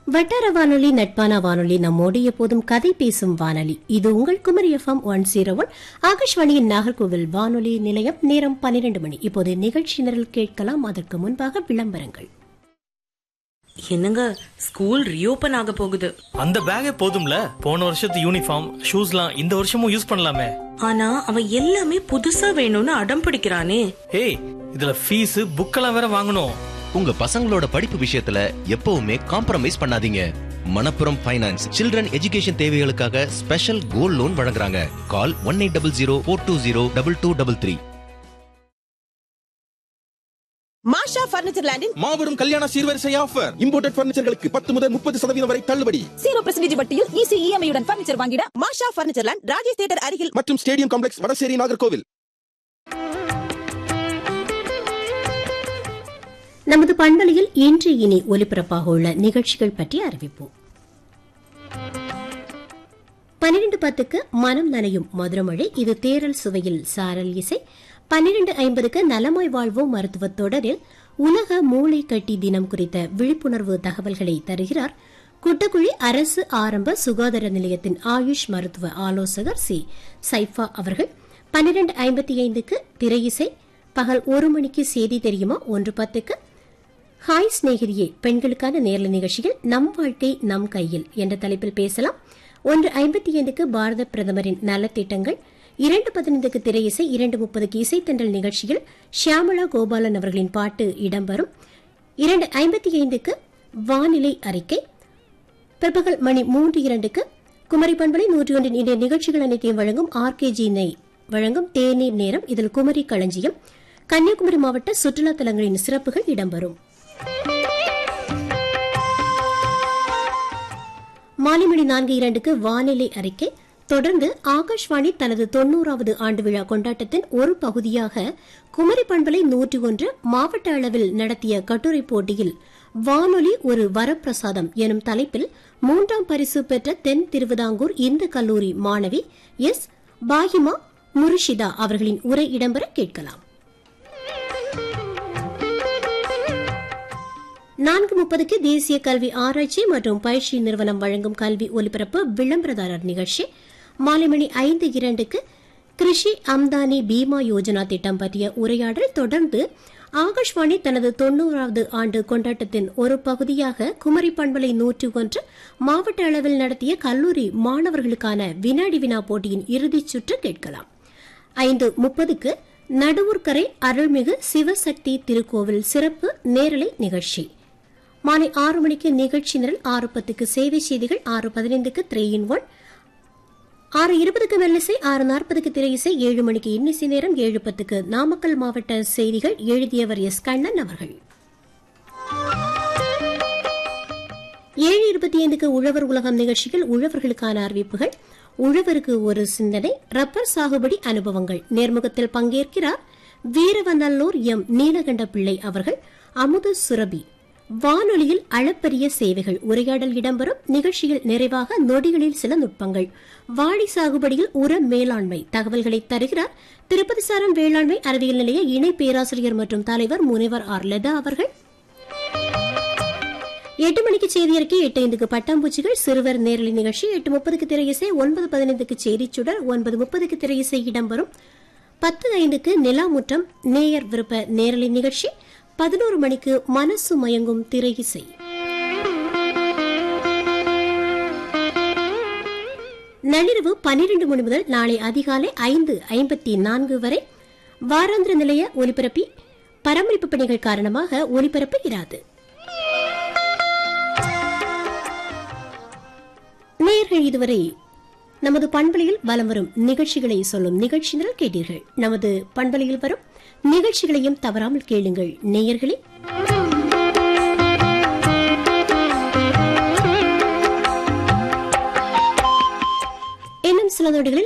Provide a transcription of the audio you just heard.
வட்டார வானொலி நட்பான வானொலி நம்மோடு எப்போதும் கதை பேசும் வானொலி இது உங்கள் Kumari FM one zero one ஆகாஷ்வாணியின் நாகர்கோவில் வானொலி நிலையம் நேரம் பன்னிரண்டு மணி இப்போது நிகழ்ச்சி நிரல் கேட்கலாம் அதற்கு முன்பாக விளம்பரங்கள் என்னங்க ஸ்கூல் ரீஓபன் ஆக போகுது அந்த பேக்கே போதும்ல போன வருஷத்து யூனிஃபார்ம் ஷூஸ்லாம் இந்த வருஷமும் யூஸ் பண்ணலாமே ஆனா அவன் எல்லாமே புதுசா வேணும்னு அடம் பிடிக்கிறானே ஏய் இதுல ஃபீஸ் புக்கெல்லாம் வேற வாங்கணும் உங்க பசங்களோட படிப்பு விஷயத்துல எப்பவுமே காம்ப்ரமைஸ் பண்ணாதீங்க மணப்புரம் ஃபைனான்ஸ் சில்ட்ரன் எஜுகேஷன் தேவைகளுக்காக ஸ்பெஷல் கோல்ட் லோன் வழங்குறாங்க call one eight double zero four two zero double two double three Masha furniture லேண்டின் மாபெரும் கல்யாண சீர்வரிசை ஆஃபர் இம்போர்ட்டட் பர்னிச்சர்களுக்கு பத்து முதல் முப்பது சதவீதம் வரை தள்ளுபடி ஜீரோ பெர்சன்டேஜ் வட்டியில் ஈஸி இஎம்ஐ உடன் பர்னிச்சர் வாங்கிட Masha furniture land Rajesh theatre அருகில் மற்றும் ஸ்டேடியம் காம்ப்ளெக்ஸ் வடசேரி நாகர்கோவில் நமது பண்பலையில் இன்று இனி ஒலிபரப்பாக உள்ள நிகழ்ச்சிகள் பற்றி அறிவிப்போம் பன்னிரண்டு பத்துக்கு மனம் நனையும் மதுரமழை இது தேரல் சுவையில் சாரல் இசை பன்னிரண்டு ஐம்பதுக்கு நலமாய் வாழ்வோம் மருத்துவத் தொடரில் உலக மூளை கட்டி தினம் குறித்த விழிப்புணர்வு தகவல்களை தருகிறார் குட்டக்குழி அரசு ஆரம்ப சுகாதார நிலையத்தின் ஆயுஷ் மருத்துவ ஆலோசகர் சி சைஃபா அவர்கள் பன்னிரண்டு ஐம்பத்தி ஐந்துக்கு திரையிசை பகல் ஒரு மணிக்கு செய்தி தெரியுமா ஒன்று பத்துக்கு ஹாய் சிநேகிரியே பெண்களுக்கான நேர்ல நிகழ்ச்சியில் நம் வாழ்க்கை நம் கையில் என்ற தலைப்பில் பேசலாம் ஒன்று ஐம்பத்தி ஐந்துக்கு பாரத பிரதமரின் நலத்திட்டங்கள் இரண்டு பதினைந்துக்கு திரையிசை இரண்டு முப்பதுக்கு இசைத்தென்றல் நிகழ்ச்சியில் ஷியாமளா கோபாலன் அவர்களின் பாட்டு இடம்பெறும் இரண்டு ஐம்பத்தி ஐந்துக்கு வானிலை அறிக்கை பிற்பகல் மணி மூன்று இரண்டுக்கு குமரி பண்பலை நூற்றி ஒன்றின் இன்றைய நிகழ்ச்சிகள் அனைத்தையும் வழங்கும் ஆர்கேஜி நெய் வழங்கும் தேநீர் நேரம் இதில் குமரி களஞ்சியம் கன்னியாகுமரி மாவட்ட சுற்றுலா தலங்களின் சிறப்புகள் இடம்பெறும் மாலை மணி நான்கு இரண்டுக்கு வானிலை அறிக்கை தொடர்ந்து ஆகாஷ்வாணி தனது தொன்னூறாவது ஆண்டு விழா கொண்டாட்டத்தின் ஒரு பகுதியாக குமரி பண்பலை நூற்றி ஒன்று மாவட்ட அளவில் நடத்திய கட்டுரை போட்டியில் வானொலி ஒரு வரப்பிரசாதம் எனும் தலைப்பில் மூன்றாம் பரிசு பெற்ற தென் திருவிதாங்கூர் இந்து கல்லூரி மாணவி எஸ் பாகிமா முருஷிதா அவர்களின் உரை இடம்பெற கேட்கலாம் நான்கு முப்பதுக்கு தேசிய கல்வி ஆராய்ச்சி மற்றும் பயிற்சி நிறுவனம் வழங்கும் கல்வி ஒலிபரப்பு விளம்பரதாரர் நிகழ்ச்சி மாலை மணி ஐந்து இரண்டுக்கு கிருஷி அம்தானி பீமா யோஜனா திட்டம் பற்றிய உரையாடல் தொடர்ந்து ஆகாஷ்வாணி தனது தொன்னூறாவது ஆண்டு கொண்டாட்டத்தின் ஒரு பகுதியாக குமரி பண்பலை நூற்றி ஒன்று மாவட்ட அளவில் நடத்திய கல்லூரி மாணவர்களுக்கான வினாடி வினா போட்டியின் இறுதிச் சுற்று கேட்கலாம் ஐந்து முப்பதுக்கு நடுவூர்கரை அருள்மிகு சிவசக்தி திருக்கோவில் சிறப்பு நேரலை நிகழ்ச்சி மாலை ஆறு மணிக்கு நிகழ்ச்சி நிரல் ஆறு பத்துக்கு சேவை செய்திகள் ஆறு பதினைந்துக்கு த்ரீ இன் ஒன் ஆறு இருபதுக்கு மெல்லிசை ஆறு நாற்பதுக்கு திரையிசை ஏழு மணிக்கு இன்னிசை நேரம் ஏழு பத்துக்கு நாமக்கல் மாவட்ட செய்திகள் எழுதியவர் எஸ் கண்ணன் அவர்கள் ஏழு இருபத்தி ஐந்துக்கு உழவர் உலகம் நிகழ்ச்சியில் உழவர்களுக்கான அறிவிப்புகள் உழவருக்கு ஒரு சிந்தனை ரப்பர் சாகுபடி அனுபவங்கள் நேர்முகத்தில் பங்கேற்கிறார் வீரவநல்லூர் எம் நீலகண்ட பிள்ளை அவர்கள் அமுத சுரபி வானொலியில் அளப்பரிய சேவைகள் உரையாடல் இடம்பெறும் நிகழ்ச்சியில் நிறைவாக நொடிகளில் சில நுட்பங்கள் வாழி சாகுபடியில் உர மேலாண்மை தகவல்களை தருகிறார் திருப்பதி சாரம் வேளாண்மை அறிவியல் நிலைய இணை பேராசிரியர் மற்றும் தலைவர் முனைவர் ஆர் லதா அவர்கள் எட்டு மணிக்கு செய்தி அறிக்கை எட்டு ஐந்துக்கு பட்டாம்பூச்சிகள் சிறுவர் நேரலை நிகழ்ச்சி எட்டு முப்பதுக்கு திரையிசை ஒன்பது பதினைந்துக்கு செய்திச்சுடர் ஒன்பது முப்பதுக்கு திரையிசை இடம்பெறும் பத்து ஐந்துக்கு நிலாமுற்றம் நேயர் விருப்ப நேரலை நிகழ்ச்சி பதினோரு மணிக்கு மனசு மயங்கும் திரையிசை நள்ளிரவு பன்னிரண்டு மணி முதல் நாளை அதிகாலை ஐந்து ஐம்பத்தி நான்கு வரை வாராந்திர நிலைய ஒலிபரப்பி பராமரிப்பு பணிகள் காரணமாக ஒலிபரப்பு இராது நேயர்கள் இதுவரை நமது பண்பலையில் வலம் வரும் நிகழ்ச்சிகளை சொல்லும் நிகழ்ச்சி நிரல் கேட்டீர்கள் நமது பண்பலையில் வரும் நிகழ்ச்சிகளையும் தவறாமல் கேளுங்கள் நேயர்களே இன்னும் சில நொடிகளில்